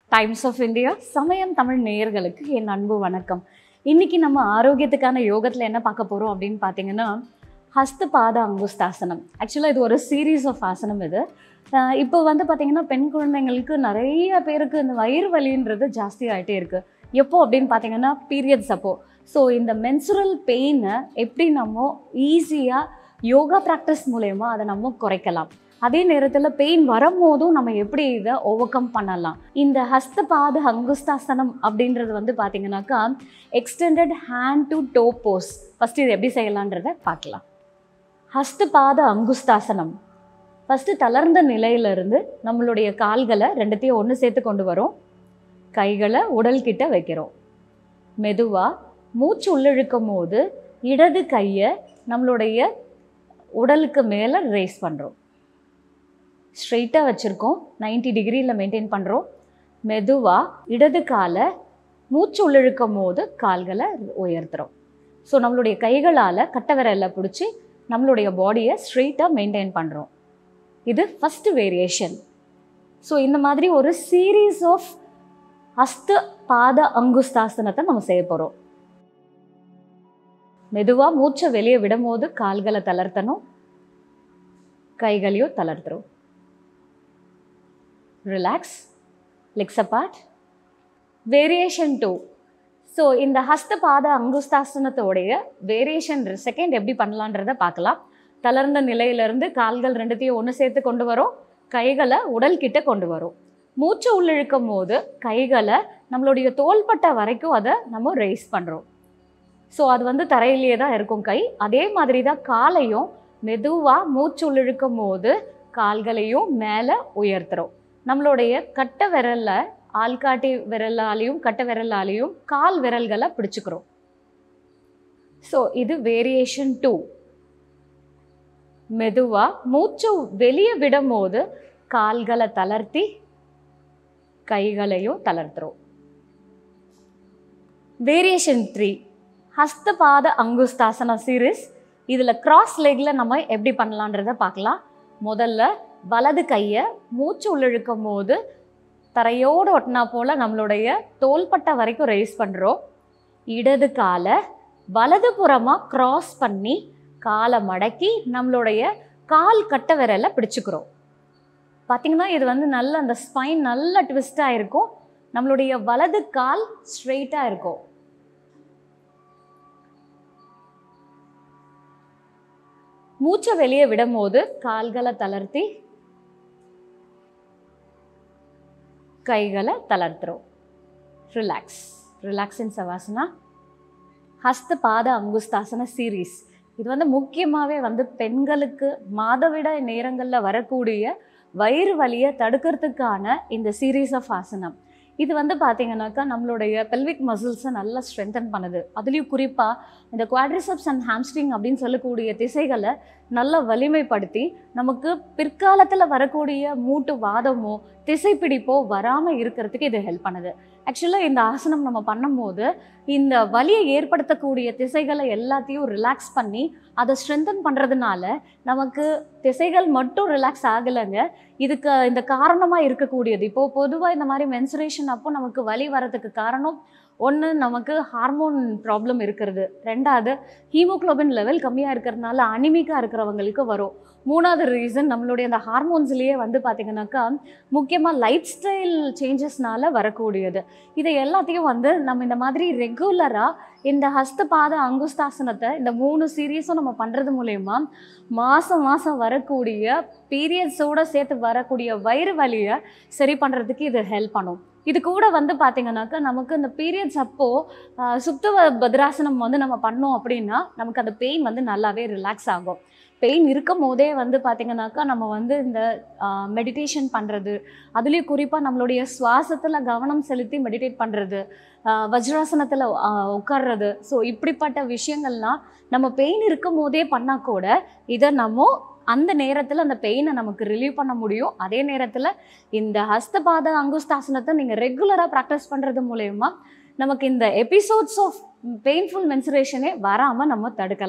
times of India சமயம் தமிழ் நேயர்களுக்கு என் அன்பு வணக்கம் இன்னைக்கு நம்ம ஆரோக்கியத்துக்கான யோகத்தில் என்ன பார்க்க போகிறோம் அப்படின்னு பார்த்தீங்கன்னா ஹஸ்த பாத அங்குஸ்தாசனம் ஆக்சுவலாக இது ஒரு சீரீஸ் ஆஃப் ஆசனம் இது அஹ் இப்போ வந்து பார்த்தீங்கன்னா பெண் குழந்தைங்களுக்கு நிறைய பேருக்கு இந்த வயிறு வலின்றது ஜாஸ்தி ஆகிட்டே இருக்குது எப்போ அப்படின்னு பார்த்தீங்கன்னா பீரியட்ஸ் அப்போ ஸோ இந்த மென்சுரல் பெயினை எப்படி நம்ம ஈஸியாக யோகா ப்ராக்டிஸ் மூலயமா அதை நம்ம குறைக்கலாம் அதே நேரத்தில் பெயின் வரும்போதும் நம்ம எப்படி இதை ஓவர் கம் பண்ணலாம் இந்த ஹஸ்த பாத அங்குஸ்தாசனம் அப்படின்றது வந்து பார்த்தீங்கன்னாக்கா extended hand to toe pose first இது எப்படி செய்யலான்றதை பார்க்கலாம் ஹஸ்த பாத அங்குஸ்தாசனம் ஃபஸ்ட்டு தளர்ந்த நிலையிலிருந்து நம்மளுடைய கால்களை ரெண்டுத்தையும் ஒன்று சேர்த்து கொண்டு வரோம் கைகளை உடல் கிட்ட வைக்கிறோம் மெதுவாக மூச்சு உள்ளிழுக்கும் போது இடது கையை நம்மளுடைய உடலுக்கு மேலே ரேஸ் பண்ணுறோம் ஸ்ட்ரெயிட்டாக வச்சுருக்கோம் 90 டிகிரியில் மெயின்டைன் பண்ணுறோம் மெதுவாக இடது காலை மூச்சு உள்ளிழுக்கும் போது கால்களை உயர்த்துறோம் ஸோ நம்மளுடைய கைகளால் கட்டை விரலில் பிடிச்சி நம்மளுடைய பாடியை ஸ்ட்ரெயிட்டாக மெயின்டைன் பண்ணுறோம் இது ஃபஸ்ட்டு வேரியேஷன் ஸோ இந்த மாதிரி ஒரு சீரீஸ் ஆஃப் ஹஸ்த பாத அங்குஸ்தாசனத்தை நம்ம செய்ய போகிறோம் மெதுவாக மூச்சை வெளியே விடும்போது கால்களை தளர்த்தணும் கைகளையும் தளர்த்துறோம் relax legs apart variation two so இந்த ஹஸ்த பாத அங்குஸ்தாசனத்தோடைய வேரியேஷன் செகண்ட் எப்படி பண்ணலான்றத பார்க்கலாம் தளர்ந்த நிலையிலிருந்து கால்கள் ரெண்டுத்தையும் ஒன்று சேர்த்து கொண்டு வரோம் கைகளை உடல் கிட்ட கொண்டு வரோம் மூச்சு உள்ளிழுக்கும் போது கைகளை நம்மளுடைய தோள்பட்டை வரைக்கும் அதை நம்ம ரைஸ் பண்ணுறோம் ஸோ அது வந்து தரையிலேயே தான் இருக்கும் கை அதே மாதிரி தான் காலையும் மெதுவாக மூச்சு உள்ளிழுக்கும் போது கால்களையும் மேலே உயர்த்துறோம் நம்மளுடைய கட்ட விரல்ல ஆள்காட்டி விரலாலையும் கட்ட விரலாலையும் கால் விரல்களை பிடிச்சுக்கிறோம் ஸோ இது வேரியேஷன் டூ மெதுவாக மூச்சு வெளியே விடும்போது கால்களை தளர்த்தி கைகளையும் தளர்த்துறோம் variation three Hasta pada angushtasana series இதில் கிராஸ் லெக்கில் நம்ம எப்படி பண்ணலான்றத பார்க்கலாம் முதல்ல வலது கையை மூச்சு உள்ளிழுக்கும் போது தரையோடு ஒட்டினா போல் நம்மளுடைய தோள்பட்டை வரைக்கும் ரைஸ் பண்ணுறோம் இடது காலை வலது புறமாக க்ராஸ் பண்ணி காலை மடக்கி நம்மளுடைய கால் கட்ட விரலை பிடிச்சுக்கிறோம் பார்த்தீங்கன்னா இது வந்து நல்ல அந்த ஸ்பைன் நல்ல ட்விஸ்டாக இருக்கும் நம்மளுடைய வலது கால் ஸ்ட்ரெயிட்டாக இருக்கும் மூச்சை வெளியே விடும்போது கால்களை தளர்த்தி கைகளை தளர்த்துறோம் relax relax in savasana hasta pada angushtasana series இது வந்து முக்கியமாகவே வந்து பெண்களுக்கு மாதவிடாய் நேரங்களில் வரக்கூடிய வயிறு வலியை தடுக்கிறதுக்கான இந்த சீரீஸ் ஆஃப் ஆசனம் இது வந்து பார்த்தீங்கன்னாக்கா நம்மளுடைய பெல்விக் மசில்ஸை நல்லா ஸ்ட்ரென்தன் பண்ணுது அதுலேயும் குறிப்பாக இந்த குவாட்ரிசப்ஸ் அண்ட் ஹாம்ஸ்ட்ரிங் அப்படின்னு சொல்லக்கூடிய திசைகளை நல்லா வலிமைப்படுத்தி நமக்கு பிற்காலத்தில் வரக்கூடிய மூட்டு வாதமோ திசைப்பிடிப்போ வராமல் இருக்கிறதுக்கு இது ஹெல்ப் பண்ணுது ஆக்சுவலாக இந்த ஆசனம் நம்ம பண்ணும்போது இந்த வலியை ஏற்படுத்தக்கூடிய திசைகளை எல்லாத்தையும் ரிலாக்ஸ் பண்ணி அதை ஸ்ட்ரென்தன் பண்ணுறதுனால நமக்கு திசைகள் மட்டும் ரிலாக்ஸ் ஆகலைங்க இதுக்கு இந்த காரணமாக இருக்கக்கூடியது இப்போது பொதுவாக இந்த மாதிரி மென்சுரேஷன் அப்போ நமக்கு வலி வரதுக்கு காரணம் ஒன்று நமக்கு ஹார்மோன் ப்ராப்ளம் இருக்கிறது ரெண்டாவது ஹீமோக்ளோபின் லெவல் கம்மியாக இருக்கிறதுனால அனிமிக்காக இருக்கிறவங்களுக்கு வரும் மூணாவது ரீசன் நம்மளுடைய அந்த ஹார்மோன்ஸ்லேயே வந்து பார்த்திங்கனாக்கா முக்கியமாக லைஃப் ஸ்டைல் சேஞ்சஸ்னால வரக்கூடியது இதை எல்லாத்தையும் வந்து நம்ம இந்த மாதிரி ரெகுலராக இந்த ஹஸ்த பாத அங்குஸ்தாசனத்தை இந்த மூணு சீரீஸும் நம்ம பண்ணுறது மூலயமா மாதம் மாதம் வரக்கூடிய பீரியட்ஸோடு சேர்த்து வரக்கூடிய வயிறு வலியை சரி பண்ணுறதுக்கு இது ஹெல்ப் பண்ணும் இது கூட வந்து பார்த்திங்கனாக்கா நமக்கு இந்த பீரியட்ஸ் அப்போது சுப்த பத்ராசனம் வந்து நம்ம பண்ணோம் அப்படின்னா நமக்கு அந்த பெயின் வந்து நல்லாவே ரிலாக்ஸ் ஆகும் பெயின் இருக்கும் போதே வந்து பார்த்திங்கனாக்கா நம்ம வந்து இந்த மெடிடேஷன் பண்ணுறது அதுலேயும் குறிப்பாக நம்மளுடைய சுவாசத்தில் கவனம் செலுத்தி மெடிடேட் பண்ணுறது வஜ்ராசனத்தில் உட்கார்றது ஸோ இப்படிப்பட்ட விஷயங்கள்லாம் நம்ம பெயின் இருக்கும் போதே பண்ணால் கூட இதை நம்ம அந்த நேரத்தில் அந்த பெயினை நமக்கு ரிலீவ் பண்ண முடியும் அதே நேரத்தில் இந்த ஹஸ்தபாத அங்குஸ்தாசனத்தை நீங்கள் ரெகுலராக ப்ராக்டிஸ் பண்ணுறது மூலயமா நமக்கு இந்த எபிசோட்ஸ் ஆஃப் பெயின்ஃபுல் மென்சுரேஷனே வராமல் நம்ம தடுக்கலாம்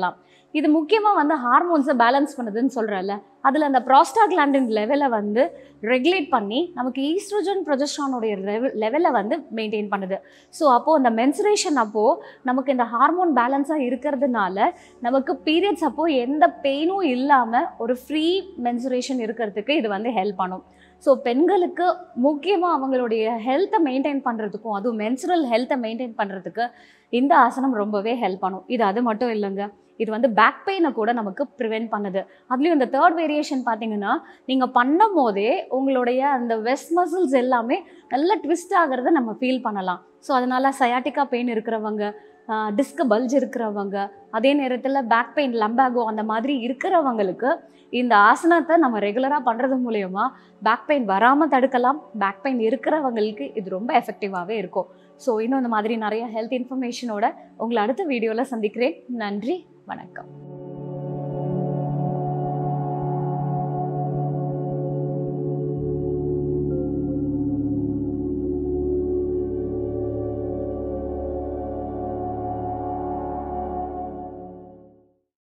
இது முக்கியமாக வந்து ஹார்மோன்ஸை பேலன்ஸ் பண்ணுதுன்னு சொல்கிறேன்ல அதில் அந்த ப்ராஸ்டாக்லாண்டின் லெவலை வந்து ரெகுலேட் பண்ணி நமக்கு ஈஸ்ட்ரோஜன் ப்ரொஜெஸ்ட்ரானுடைய லெவலை வந்து மெயின்டைன் பண்ணுது ஸோ அப்போது அந்த மென்சுரேஷன் அப்போது நமக்கு இந்த ஹார்மோன் பேலன்ஸாக இருக்கிறதுனால நமக்கு பீரியட்ஸ் அப்போது எந்த பெயினும் இல்லாமல் ஒரு ஃப்ரீ மென்சுரேஷன் இருக்கிறதுக்கு இது வந்து ஹெல்ப் பண்ணும் ஸோ பெண்களுக்கு முக்கியமாக அவங்களுடைய ஹெல்த்தை மெயின்டைன் பண்ணுறதுக்கும் அதுவும் மென்சுரல் ஹெல்த்தை மெயின்டைன் பண்ணுறதுக்கு இந்த ஆசனம் ரொம்பவே ஹெல்ப் பண்ணும் இது அது மட்டும் இல்லைங்க இது வந்து பேக் பெயினை கூட நமக்கு ப்ரிவென்ட் பண்ணுது அதுலேயும் இந்த தேர்ட் வேரியேஷன் பார்த்தீங்கன்னா நீங்கள் பண்ணும் போதே உங்களுடைய அந்த வெஸ்ட் மசில்ஸ் எல்லாமே நல்லா ட்விஸ்ட் ஆகிறத நம்ம ஃபீல் பண்ணலாம் ஸோ அதனால் சயாட்டிக்கா பெயின் இருக்கிறவங்க டிஸ்க் பல்ஜ் இருக்கிறவங்க அதே நேரத்தில் பேக் பெயின் லம்பாகோ அந்த மாதிரி இருக்கிறவங்களுக்கு இந்த ஆசனத்தை நம்ம ரெகுலராக பண்ணுறது மூலயமா பேக் பெயின் வராமல் தடுக்கலாம் பேக் பெயின் இருக்கிறவங்களுக்கு இது ரொம்ப எஃபெக்டிவாகவே இருக்கும் ஸோ இன்னும் இந்த மாதிரி நிறைய ஹெல்த் இன்ஃபர்மேஷனோட உங்களை அடுத்த வீடியோவில் சந்திக்கிறேன் நன்றி வணக்கம்